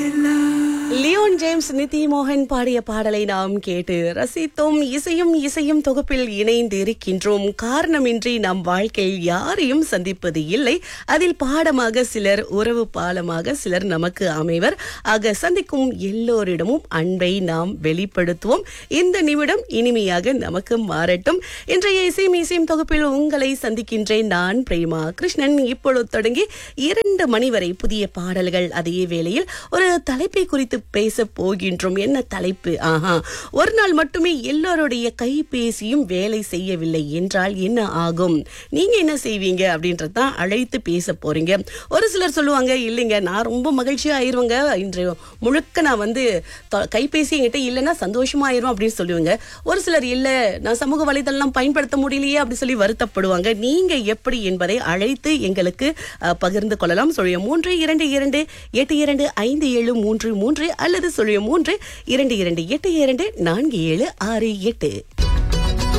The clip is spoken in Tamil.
லியோன் ஜேம்ஸ் நிதி மோகன் பாடிய பாடலை நாம் கேட்டு ரசித்தோம் இசையும் இசையும் தொகுப்பில் இணைந்து இருக்கின்றோம் காரணமின்றி நம் வாழ்க்கையில் யாரையும் சந்திப்பது இல்லை அதில் பாடமாக சிலர் உறவு பாலமாக சிலர் நமக்கு அமைவர் ஆக சந்திக்கும் எல்லோரிடமும் அன்பை நாம் வெளிப்படுத்துவோம் இந்த நிமிடம் இனிமையாக நமக்கு மாறட்டும் இன்றைய இசையும் இசையும் தொகுப்பில் உங்களை சந்திக்கின்றேன் நான் பிரேமா கிருஷ்ணன் இப்பொழுது தொடங்கி இரண்டு மணி வரை புதிய பாடல்கள் அதே வேளையில் ஒரு தலைப்பை குறித்து பேச போகின்றோம் என்ன தலைப்பு ஆஹா ஒரு நாள் மட்டுமே எல்லோருடைய கைபேசியும் வேலை செய்யவில்லை என்றால் என்ன ஆகும் நீங்க என்ன செய்வீங்க அப்படின்றது தான் அழைத்து பேச போறீங்க ஒரு சிலர் சொல்லுவாங்க இல்லைங்க நான் ரொம்ப மகிழ்ச்சியா ஆயிருவேங்க இன்று முழுக்க நான் வந்து தொ- கைபேசி என்கிட்ட இல்லைன்னா சந்தோஷமா ஆயிரும் அப்படின்னு சொல்லுவாங்க ஒரு சிலர் இல்ல நான் சமூக வலைதளம் பயன்படுத்த முடியலையே அப்படி சொல்லி வருத்தப்படுவாங்க நீங்க எப்படி என்பதை அழைத்து எங்களுக்கு அஹ், பகிர்ந்து கொள்ளலாம் சொல்லிய மூன்று இரண்டு இரண்டு எட்டு இரண்டு ஐந்து ஏழு மூன்று மூன்று அல்லது சொல்லிய மூன்று இரண்டு இரண்டு எட்டு இரண்டு நான்கு ஏழு ஆறு எட்டு